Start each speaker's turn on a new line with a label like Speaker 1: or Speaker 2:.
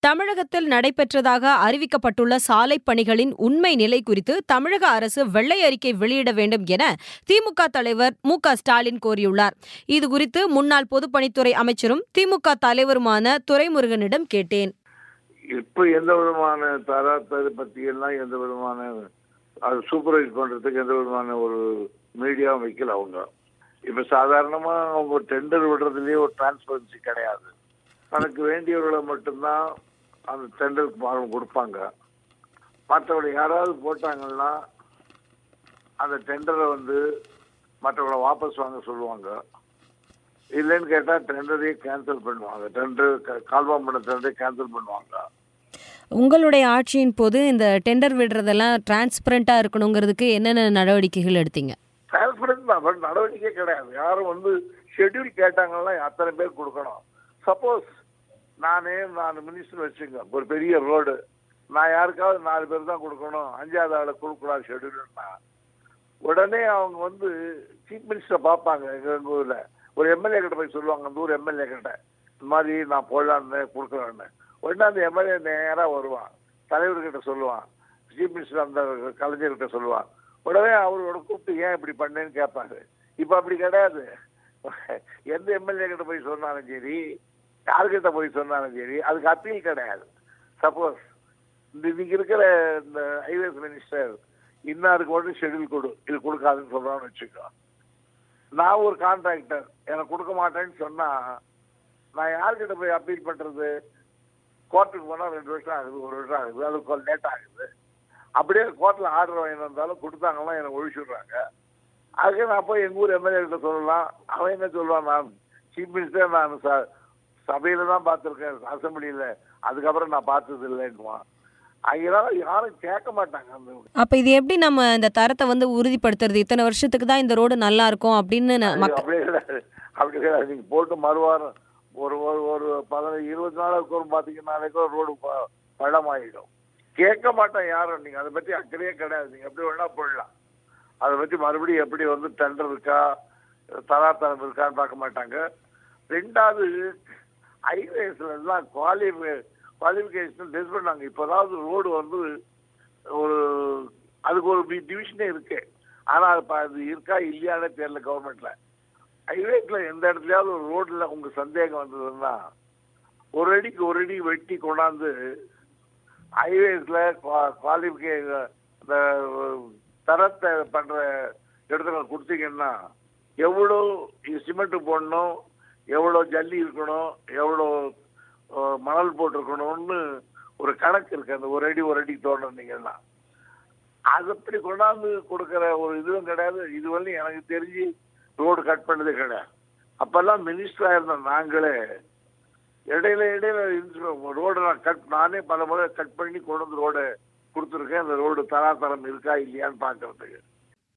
Speaker 1: தமிழகத்தில் நடைபெற்றதாக அறிவிக்கப்பட்டுள்ள சாலை பணிகளின் உண்மை நிலை குறித்து தமிழக அரசு வெள்ளை அறிக்கை வெளியிட வேண்டும் என திமுக தலைவர் மு க ஸ்டாலின் கோரியுள்ளார் இதுகுறித்து முன்னாள் பொதுப்பணித்துறை அமைச்சரும் திமுக தலைவருமான துரைமுருகனிடம் கேட்டேன்
Speaker 2: இப்ப எந்த விதமான தரத்தை பத்தி எல்லாம் எந்த விதமான அது சூப்பர்வைஸ் பண்றதுக்கு எந்த விதமான ஒரு மீடியாவும் வைக்கல அவங்க இப்ப சாதாரணமா அவங்க டெண்டர் விடுறதுலயே ஒரு டிரான்ஸ்பரன்சி கிடையாது தனக்கு வேண்டியவர்களை மட்டும்தான் அந்த டெண்டருக்கு அவங்க கொடுப்பாங்க மற்றவங்களை யாராவது போட்டாங்கன்னா அந்த டெண்டரை வந்து மற்றவங்களை வாபஸ் வாங்க சொல்லுவாங்க இல்லைன்னு கேட்டா டெண்டரையே கேன்சல் பண்ணுவாங்க டெண்டர் கால்வாம் பண்ண டெண்டரை கேன்சல் பண்ணுவாங்க
Speaker 1: உங்களுடைய ஆட்சியின் போது இந்த டெண்டர் விடுறதெல்லாம் டிரான்ஸ்பரண்டா இருக்கணுங்கிறதுக்கு என்னென்ன நடவடிக்கைகள் எடுத்தீங்க
Speaker 2: டிரான்ஸ்பரன்ஸ் தான் பட் நடவடிக்கை கிடையாது யாரும் வந்து ஷெட்யூல் கேட்டாங்கன்னா அத்தனை பேர் கொடுக்கணும் சப்போஸ் நானே நான் மினிஸ்டர் வச்சுங்க ஒரு பெரிய ரோடு நான் யாருக்காவது நாலு பேர் தான் கொடுக்கணும் அஞ்சாவது ஆளை கொடுக்கூடாது ஷெட்யூல்னா உடனே அவங்க வந்து சீஃப் மினிஸ்டரை பார்ப்பாங்க எங்க எங்க ஊர்ல ஒரு எம்எல்ஏ கிட்ட போய் சொல்லுவாங்க அந்த ஊர் எம்எல்ஏ கிட்ட இந்த மாதிரி நான் போடலான்னு கொடுக்குறேன்னு உடனே அந்த எம்எல்ஏ நேரா வருவான் தலைவர்கிட்ட சொல்லுவான் சீஃப் மினிஸ்டர் அந்த கலைஞர்கிட்ட சொல்லுவான் உடனே அவரோட கூப்பிட்டு ஏன் இப்படி பண்ணேன்னு கேட்பாங்க இப்ப அப்படி கிடையாது எந்த எம்எல்ஏ கிட்ட போய் சொன்னாலும் சரி யார்கிட்ட போய் சொன்னாலும் சரி அதுக்கு அப்பீல் கிடையாது சப்போஸ் இந்த இன்னைக்கு இருக்கிற இந்த ஹைவேஸ் மினிஸ்டர் இன்னாருக்கு மட்டும் ஷெட்யூல் கொடு இது கொடுக்காதுன்னு சொல்றான்னு வச்சுக்கோ நான் ஒரு கான்ட்ராக்டர் எனக்கு கொடுக்க மாட்டேன்னு சொன்னா நான் யார்கிட்ட போய் அப்பீல் பண்றது கோர்ட்டுக்கு போனா ரெண்டு வருஷம் ஆகுது ஒரு வருஷம் ஆகுது அது லேட் ஆகுது அப்படியே கோர்ட்ல ஆர்டர் வாங்கி வந்தாலும் கொடுத்தாங்கன்னா எனக்கு ஒழிச்சுடுறாங்க அதுக்கு நான் போய் எங்க ஊர் எம்எல்ஏ கிட்ட சொல்லலாம் அவன் என்ன சொல்லுவான் நான் சீஃப் மினிஸ்டர் நான் ச- சபையில தான் பார்த்துருக்கேன் அசம்பிளியில அதுக்கப்புறம் நான் பார்த்தது இல்லைன்னுவான் அதனால யாரும் கேட்க மாட்டாங்க அந்த
Speaker 1: அப்ப இது எப்படி நம்ம இந்த தரத்தை வந்து உறுதிப்படுத்துறது இத்தனை வருஷத்துக்கு தான் இந்த ரோடு நல்லா இருக்கும் அப்படின்னு ந-
Speaker 2: அது
Speaker 1: மக்கள்
Speaker 2: அப்படியே கிடையாது அப்படி கிடையாது நீங்க போட்டு மறுவாரம் ஒரு ஒரு ஒரு பதினஞ்சு இருபது நாளுக்கு ஒரு பாத்தீங்கன்னாலே ரோடு பள்ளமாயிடும் கேட்க மாட்டேன் யாரும் நீங்க அதை பத்தி அக்கறையே கிடையாது நீங்க எப்படி வேணா போடலாம் அதை பத்தி மறுபடியும் எப்படி வந்து டெண்டர் இருக்கா தராத்தரம் இருக்கான்னு பார்க்க மாட்டாங்க ரெண்டாவது ஹைவேஸ்ல எல்லாம் குவாலிஃபை குவாலிஃபிகேஷன் டெஸ்ட் பண்ணாங்க இப்போதாவது ரோடு வந்து ஒரு அதுக்கு ஒரு டிவிஷனே இருக்கு ஆனா அது ப- அது இருக்கா இல்லையானே தெரியல கவர்மெண்ட்ல ஹைவேஸ்ல எந்த இடத்துலயாவது ஒரு ரோட்ல உங்க சந்தேகம் வந்ததுன்னா ஒரு அடிக்கு ஒரு அடி வெட்டி கொண்டாந்து ஹைவேஸ்ல குவாலிஃபிகே இந்த தரத்தை பண்ற இடத்துல கொடுத்தீங்கன்னா எவ்வளோ சிமெண்ட் போடணும் எவ்வளோ ஜல்லி இருக்கணும் எவ்வளோ அஹ், மணல் போட்டிருக்கணும்னு ஒரு கணக்கு இருக்கு அந்த ஒரு அடி ஒரு அடி தோண்டினீங்கன்னா அது அப்படி கொண்டாந்து கொடுக்கிற ஒரு இதுவும் கிடையாது இது வந்து எனக்கு தெரிஞ்சு ரோடு கட் பண்ணதே கிடையாது அப்பெல்லாம் மினிஸ்டரா இருந்த நாங்களே இடையில இடையில ரோடு நான் கட் நானே பல முறை கட் பண்ணி கொண்டு வந்து ரோடு கொடுத்துருக்கேன் அந்த ரோடு தராதரம் இருக்கா இல்லையான்னு பார்க்கறதுக்கு